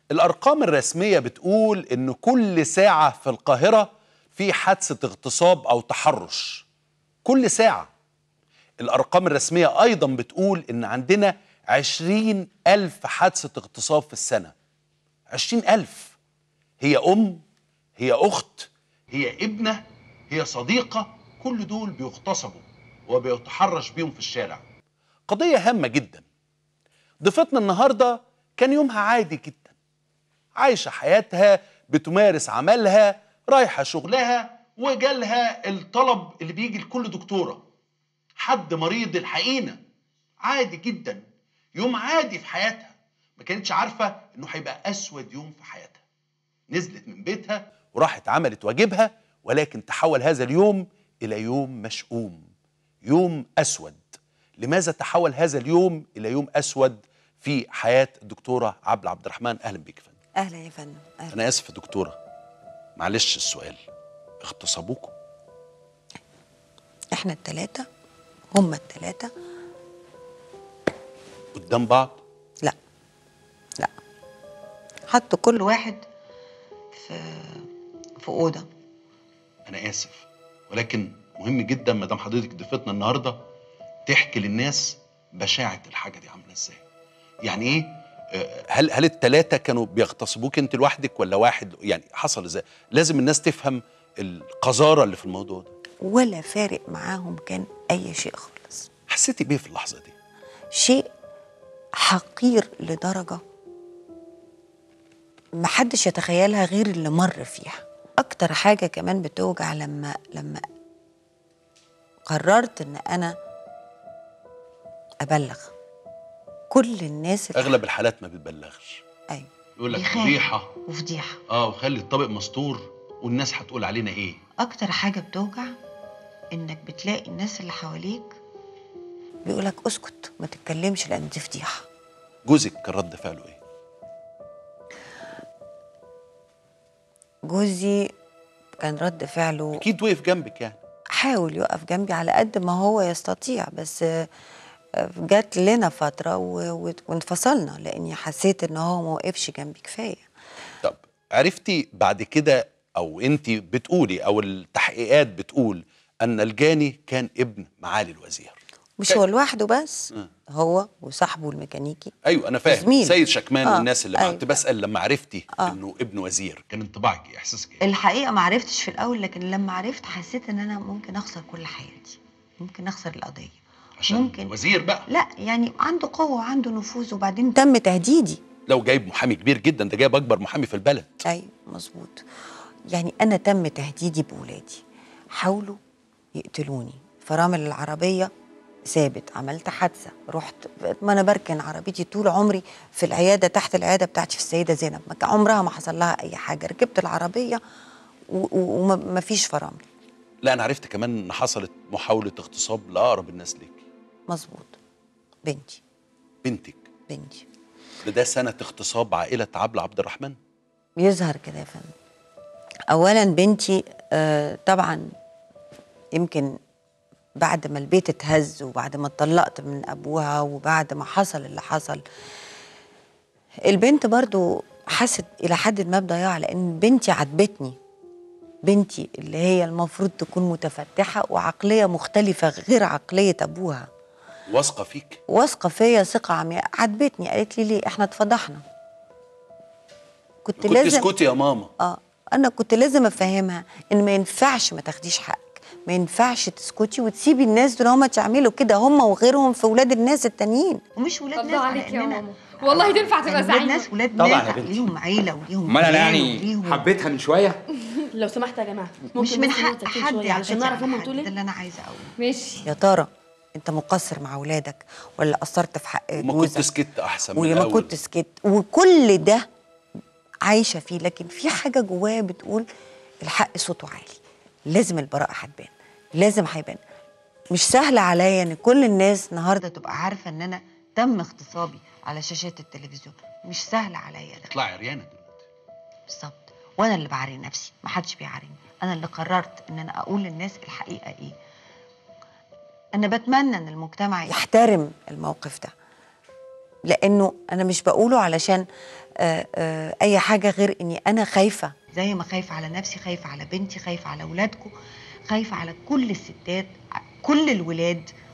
الأرقام الرسمية بتقول إن كل ساعة في القاهرة في حادثة اغتصاب أو تحرش كل ساعة الأرقام الرسمية أيضا بتقول إن عندنا عشرين ألف حادثة اغتصاب في السنة عشرين ألف هي أم هي أخت هي ابنة هي صديقة كل دول بيغتصبوا وبيتحرش بيهم في الشارع قضية هامة جدا ضيفتنا النهاردة كان يومها عادي جدا عايشة حياتها بتمارس عملها رايحة شغلها وجالها الطلب اللي بيجي لكل دكتورة حد مريض الحقينة عادي جدا يوم عادي في حياتها ما كانتش عارفة انه هيبقى اسود يوم في حياتها نزلت من بيتها وراحت عملت واجبها ولكن تحول هذا اليوم الى يوم مشؤوم يوم اسود لماذا تحول هذا اليوم الى يوم اسود في حياه الدكتوره عبله عبد الرحمن اهلا بك يا فندم اهلا يا فندم اهلا انا اسف يا دكتوره معلش السؤال اغتصبوكم احنا التلاتة هما التلاتة قدام بعض لا لا حطوا كل واحد في في اوضه انا اسف ولكن مهم جدا ما دام حضرتك ضيفتنا النهارده تحكي للناس بشاعه الحاجه دي عامله ازاي يعني ايه آه، هل هل الثلاثه كانوا بيغتصبوك انت لوحدك ولا واحد يعني حصل ازاي لازم الناس تفهم القذاره اللي في الموضوع ده ولا فارق معاهم كان اي شيء خالص حسيتي بيه في اللحظه دي شيء حقير لدرجه محدش يتخيلها غير اللي مر فيها اكتر حاجه كمان بتوجع لما لما قررت ان انا ابلغ كل الناس اللي اغلب الحالات ما بتبلغش ايوه يقول لك بيخاف. فضيحه وفضيحه اه وخلي الطبق مستور والناس هتقول علينا ايه اكتر حاجه بتوجع انك بتلاقي الناس اللي حواليك بيقولك اسكت ما تتكلمش لان دي فضيحه جوزك كان رد فعله ايه جوزي كان رد فعله اكيد وقف جنبك يعني حاول يقف جنبي على قد ما هو يستطيع بس آه، آه، جات لنا فتره و- و- وانفصلنا لاني حسيت ان هو ما وقفش جنبي كفايه طب عرفتي بعد كده او انت بتقولي او التحقيقات بتقول ان الجاني كان ابن معالي الوزير مش ك- هو لوحده بس آه. هو وصاحبه الميكانيكي ايوه انا فاهم زميل. سيد شكمان آه، والناس اللي معاه أيوة. كنت بسال لما عرفتي آه. انه ابن وزير كان انطباعك ايه احساسك ايه الحقيقه ما عرفتش في الاول لكن لما عرفت حسيت ان انا ممكن اخسر كل حياتي ممكن اخسر القضيه عشان ممكن. وزير بقى لا يعني عنده قوه وعنده نفوذ وبعدين تم تهديدي لو جايب محامي كبير جدا ده جايب اكبر محامي في البلد ايوه مظبوط يعني انا تم تهديدي بولادي حاولوا يقتلوني فرامل العربيه ثابت عملت حادثه رحت ما انا بركن عربيتي طول عمري في العياده تحت العياده بتاعتي في السيده زينب ما كان- عمرها ما حصل لها اي حاجه ركبت العربيه وما فيش فرامل لا انا عرفت كمان ان حصلت محاوله اغتصاب لاقرب الناس ليك مظبوط بنتي بنتك بنتي ده, ده سنه اغتصاب عائله عبله عبد الرحمن بيظهر كده يا فندم اولا بنتي آه طبعا يمكن بعد ما البيت اتهز وبعد ما اتطلقت من ابوها وبعد ما حصل اللي حصل البنت برضو حست الى حد ما بضياع لان بنتي عاتبتني بنتي اللي هي المفروض تكون متفتحه وعقليه مختلفه غير عقليه ابوها واثقه فيك واثقه فيا ثقه عمياء عاتبتني قالت لي ليه احنا اتفضحنا كنت, كنت لازم اسكتي يا ماما اه انا كنت لازم افهمها ان ما ينفعش ما تاخديش حقك ما ينفعش تسكتي وتسيبي الناس دول هم تعملوا كده هم وغيرهم في ولاد الناس التانيين ومش ولاد الله عليك يا ماما والله تنفع تبقى ولاد زعيمة ناس ولاد طبعاً ناس يا بنتي. ليهم عيله وليهم امال انا عيال يعني وليهم- حبيتها من شويه لو سمحت يا جماعه مش ممكن من بس حق نقطة حد شوية على عشان فكرة نعرف هم حد، بتقول ده ايه اللي انا عايزه اقوله ماشي يا ترى انت مقصر مع اولادك ولا قصرت في حق وما جوزك كنت سكت احسن من وما الأول. كنت سكت وكل ده عايشه فيه لكن في حاجه جوايا بتقول الحق صوته عالي لازم البراءه هتبان لازم هيبان مش سهل عليا ان كل الناس النهارده تبقى عارفه ان انا تم اغتصابي على شاشات التلفزيون مش سهل عليا ده اطلعي عريانه دلوقتي بالظبط وانا اللي بعاري نفسي ما حدش بيعاريني انا اللي قررت ان انا اقول للناس الحقيقه ايه انا بتمنى ان المجتمع يحترم الموقف ده لانه انا مش بقوله علشان آه، آه، اي حاجه غير اني انا خايفه زي ما خايفه على نفسي خايفه على بنتي خايفه على اولادكم خايفه على كل الستات ع- كل الولاد